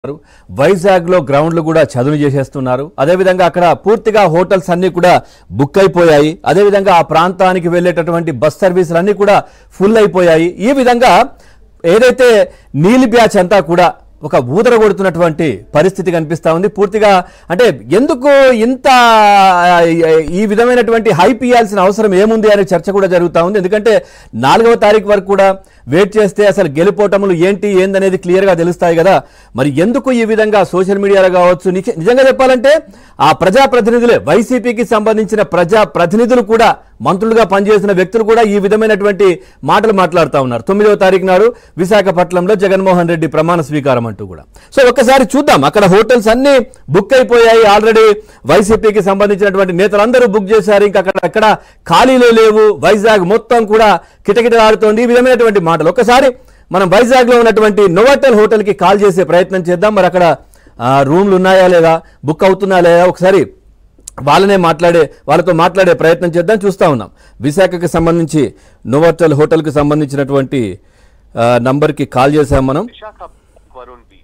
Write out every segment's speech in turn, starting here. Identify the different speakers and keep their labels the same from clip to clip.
Speaker 1: వైజాగ్ లో గ్రౌండ్లు కూడా చదును చేసేస్తున్నారు అదేవిధంగా అక్కడ పూర్తిగా హోటల్స్ అన్ని కూడా బుక్ అయిపోయాయి అదేవిధంగా ఆ ప్రాంతానికి వెళ్ళేటటువంటి బస్ సర్వీసులు అన్ని కూడా ఫుల్ అయిపోయాయి ఈ విధంగా ఏదైతే నీలి బ్యాచ్ అంతా కూడా ఒక ఊదర కొడుతున్నటువంటి పరిస్థితి కనిపిస్తా ఉంది పూర్తిగా అంటే ఎందుకు ఇంత ఆ, ఈ విధమైనటువంటి హైప్ ఇవ్వాల్సిన అవసరం ఏముంది అనే చర్చ కూడా జరుగుతూ ఉంది ఎందుకంటే నాలుగవ తారీఖు వరకు కూడా వెయిట్ చేస్తే అసలు గెలుపోటములు ఏంటి ఏందనేది క్లియర్గా తెలుస్తాయి కదా మరి ఎందుకు ఈ విధంగా సోషల్ మీడియాలో కావచ్చు నిజ- నిజంగా చెప్పాలంటే ఆ ప్రజాప్రతినిధులే వైసీపీకి సంబంధించిన ప్రజా ప్రతినిధులు కూడా మంత్రులుగా పనిచేసిన వ్యక్తులు కూడా ఈ విధమైనటువంటి మాటలు మాట్లాడుతూ ఉన్నారు తొమ్మిదవ తారీఖు నాడు విశాఖపట్నంలో జగన్మోహన్ రెడ్డి ప్రమాణ స్వీకారం అంటూ కూడా సో ఒక్కసారి చూద్దాం అక్కడ హోటల్స్ అన్ని బుక్ అయిపోయాయి ఆల్రెడీ వైసీపీకి సంబంధించినటువంటి నేతలందరూ బుక్ చేశారు ఇంకా అక్కడ అక్కడ ఖాళీలు లేవు వైజాగ్ మొత్తం కూడా కిటకిటలాడుతోంది ఈ విధమైనటువంటి మాటలు ఒక్కసారి మనం వైజాగ్ లో ఉన్నటువంటి నోవాటెల్ హోటల్ కి కాల్ చేసే ప్రయత్నం చేద్దాం మరి అక్కడ ఆ, రూమ్లు ఉన్నాయా లేదా బుక్ అవుతున్నాయా లేదా ఒకసారి వాళ్ళనే మాట్లాడే వాళ్ళతో మాట్లాడే ప్రయత్నం చేద్దాం చూస్తా ఉన్నాం విశాఖకి సంబంధించి నోవాటెల్ హోటల్కి సంబంధించినటువంటి ఆ, నంబర్కి కాల్ చేసాం మనం
Speaker 2: Visakha Varun beat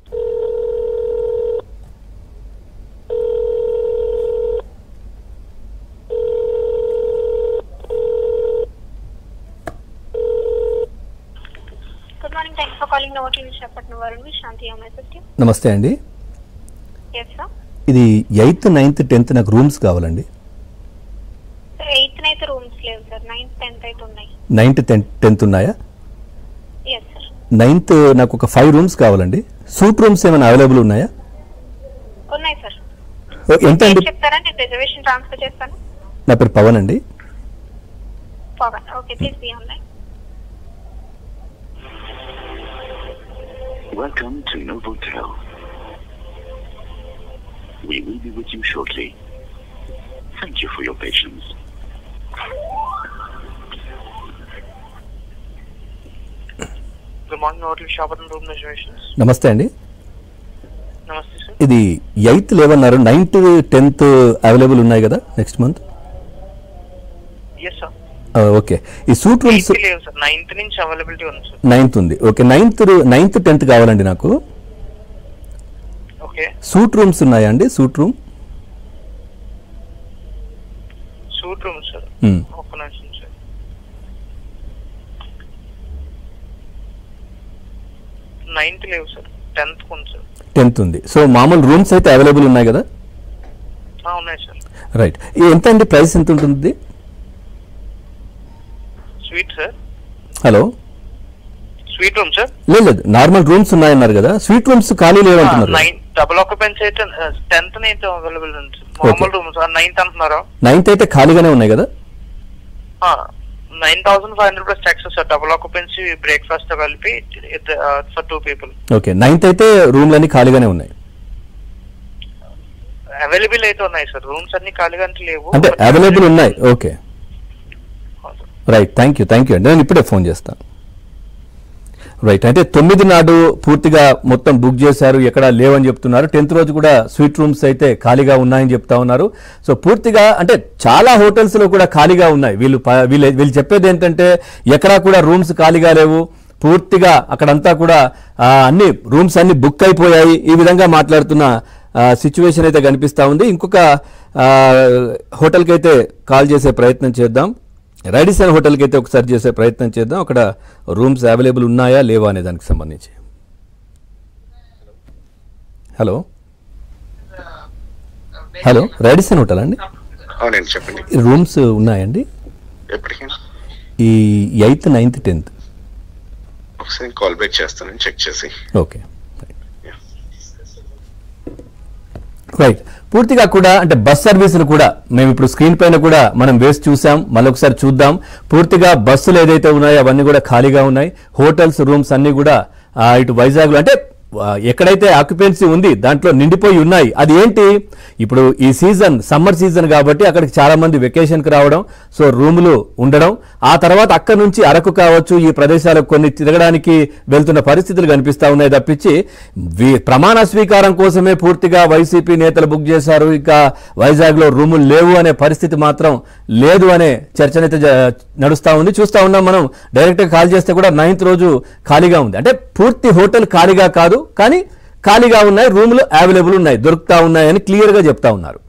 Speaker 3: Good morning. Thanks for calling Novotel Visakhapatnam Varun. Shanti, am I with you?
Speaker 1: నమస్తే అండి
Speaker 3: Yes, sir.
Speaker 1: ఇది ఎయిత్ నైన్త్ టెన్త్ నాకు రూమ్స్ కావాలండి
Speaker 3: Sir, ఎయిత్ అయితే రూమ్స్ లేవు సార్ నైన్త్ టెన్త్ అయితే ఉన్నాయి
Speaker 1: నైన్త్ టెన్త్ టెన్త్ ఉన్నాయా
Speaker 3: ఎస్ సార్
Speaker 1: నైన్త్ నాకు ఒక ఫైవ్ రూమ్స్ కావాలండి సూట్ రూమ్స్ ఏమైనా అవైలబుల్ ఉన్నాయా
Speaker 3: ఉన్నాయి సార్
Speaker 1: ఓ, ఎంత అండి
Speaker 3: చెప్తారా నేను రిజర్వేషన్ ట్రాన్స్ఫర్ చేస్తాను
Speaker 1: నా పేరు పవన్ అండి
Speaker 3: Pawan okay please be online
Speaker 4: Welcome to Novotel. We will be with you shortly. Thank you for your patience.
Speaker 2: Good morning hotel Visakhapatnam room reservations
Speaker 1: నమస్తే అండి
Speaker 2: నమస్తే సార్
Speaker 1: ఇది ఎయిత్ లేవన్నారు నైన్త్ టెన్త్ అవైలబుల్ ఉన్నాయి కదా next month
Speaker 2: yes sir
Speaker 1: okay ఈ suite rooms
Speaker 2: eighth లేవు sir ninth నుంచి అవైలబిలిటీ ఉంది సార్
Speaker 1: నైన్త్ ఉంది ఓకే నైన్త్ నైన్త్ టెన్త్ కావాలండి నాకు
Speaker 2: ఓకే
Speaker 1: సూట్ రూమ్స్ ఉన్నాయా అండి suite room
Speaker 2: suite room sir
Speaker 1: Hmm.
Speaker 2: ఒక్క నిమిషం సార్ నైన్త్ లేవు సార్ టెన్త్ ఉంది సార్
Speaker 1: టెన్త్ ఉంది సో మామూలు రూమ్స్ అయితే అవైలబుల్ ఉన్నాయి కదా
Speaker 2: ఆ, ఉన్నాయి సార్
Speaker 1: రైట్ ఎంత అండి ప్రైస్ ఎంత ఉంటుంది
Speaker 2: suite sir
Speaker 1: hello
Speaker 2: suite room sir
Speaker 1: లేదు లేదు నార్మల్ రూమ్స్ ఉన్నాయన్నారు కదా స్వీట్ రూమ్స్ ఖాళీ లేవంటున్నారు
Speaker 2: నైన్ డబుల్ ఆక్యుపెన్సీ అయితే టెన్త్ అయితే అవైలబుల్ ఉంది సార్ మామూలు రూమ్ సార్ నైన్త్ అంటున్నారా
Speaker 1: నైన్త్ అయితే ఖాళీగానే ఉన్నాయి కదా
Speaker 2: nine thousand five hundred plus tax sir double occupancy breakfast తో కలిపి for two people
Speaker 1: okay ninth అయితే రూమ్లన్నీ ఖాళీగానే ఉన్నాయి
Speaker 2: అవైలబుల్ అయితే ఉన్నాయి సార్ రూమ్స్ అన్ని ఖాళీగా అంటే లేవు
Speaker 1: అంటే
Speaker 2: But-
Speaker 1: అవైలబుల్ ఉన్నాయి ఓకే
Speaker 2: అవును sir.
Speaker 1: Right thank you thank you అండి నేను ఇప్పుడే ఫోన్ చేస్తాను రైట్ అంటే తొమ్మిది నాడు పూర్తిగా మొత్తం బుక్ చేశారు ఎక్కడ లేవని చెప్తున్నారు టెన్త్ రోజు కూడా స్వీట్ రూమ్స్ అయితే ఖాళీగా ఉన్నాయని చెప్తా ఉన్నారు సో పూర్తిగా అంటే చాలా హోటల్స్ లో కూడా ఖాళీగా ఉన్నాయి వీళ్ళు ప- వీళ్ళు వీళ్ళు చెప్పేది ఏంటంటే ఎక్కడా కూడా రూమ్స్ ఖాళీగా లేవు పూర్తిగా అక్కడంతా కూడా ఆ, అన్ని రూమ్స్ అన్ని బుక్ అయిపోయాయి ఈ విధంగా మాట్లాడుతున్న సిచ్యువేషన్ అయితే కనిపిస్తా ఉంది ఇంకొక ఆ, హోటల్కి అయితే కాల్ చేసే ప్రయత్నం చేద్దాం రాడిసన్ హోటల్కి అయితే ఒకసారి చేసే ప్రయత్నం చేద్దాం అక్కడ రూమ్స్ అవైలబుల్ ఉన్నాయా లేవా అనే దానికి సంబంధించి హలో హలో రాడిసన్ హోటల్ అండి
Speaker 4: అవునండి చెప్పండి
Speaker 1: ఈ రూమ్స్ ఉన్నాయండి
Speaker 4: ఎప్పటికీ
Speaker 1: ఈ ఎయిత్ నైన్త్ టెన్త్
Speaker 4: ఒకసారి కాల్ బ్యాక్ చేస్తానని చెక్ చేసి
Speaker 1: ఓకే రైట్ పూర్తిగా కూడా అంటే బస్ సర్వీసులు కూడా మేము ఇప్పుడు స్క్రీన్ పైన కూడా మనం వేసి చూసాం మళ్ళొకసారి చూద్దాం పూర్తిగా బస్సులు ఏదైతే ఉన్నాయో అవన్నీ కూడా ఖాళీగా ఉన్నాయి హోటల్స్ రూమ్స్ అన్ని కూడా ఆ, ఇటు వైజాగ్లో అంటే ఆ, ఎక్కడైతే ఆక్యుపెన్సీ ఉంది దాంట్లో నిండిపోయి ఉన్నాయి అది ఏంటి ఇప్పుడు ఈ సీజన్ సమ్మర్ సీజన్ కాబట్టి అక్కడికి చాలా మంది వెకేషన్కి రావడం సో రూములు ఉండడం ఆ తర్వాత అక్కడి నుంచి అరకు కావచ్చు ఈ ప్రదేశాలకు కొన్ని తిరగడానికి వెళ్తున్న పరిస్థితులు కనిపిస్తా ఉన్నాయి తప్పించి వీ- ప్రమాణ స్వీకారం కోసమే పూర్తిగా వైసీపీ నేతలు బుక్ చేశారు ఇక వైజాగ్లో రూములు లేవు అనే పరిస్థితి మాత్రం లేదు అనే చర్చనైతే జ- నడుస్తా ఉంది చూస్తా ఉన్నాం మనం డైరెక్ట్గా కాల్ చేస్తే కూడా నైన్త్ రోజు ఖాళీగా ఉంది అంటే పూర్తి హోటల్ ఖాళీగా కాదు కానీ ఖాళీగా ఉన్నాయి రూములు అవైలబుల్ ఉన్నాయి దొరుకుతా ఉన్నాయని క్లియర్ గా చెప్తా ఉన్నారు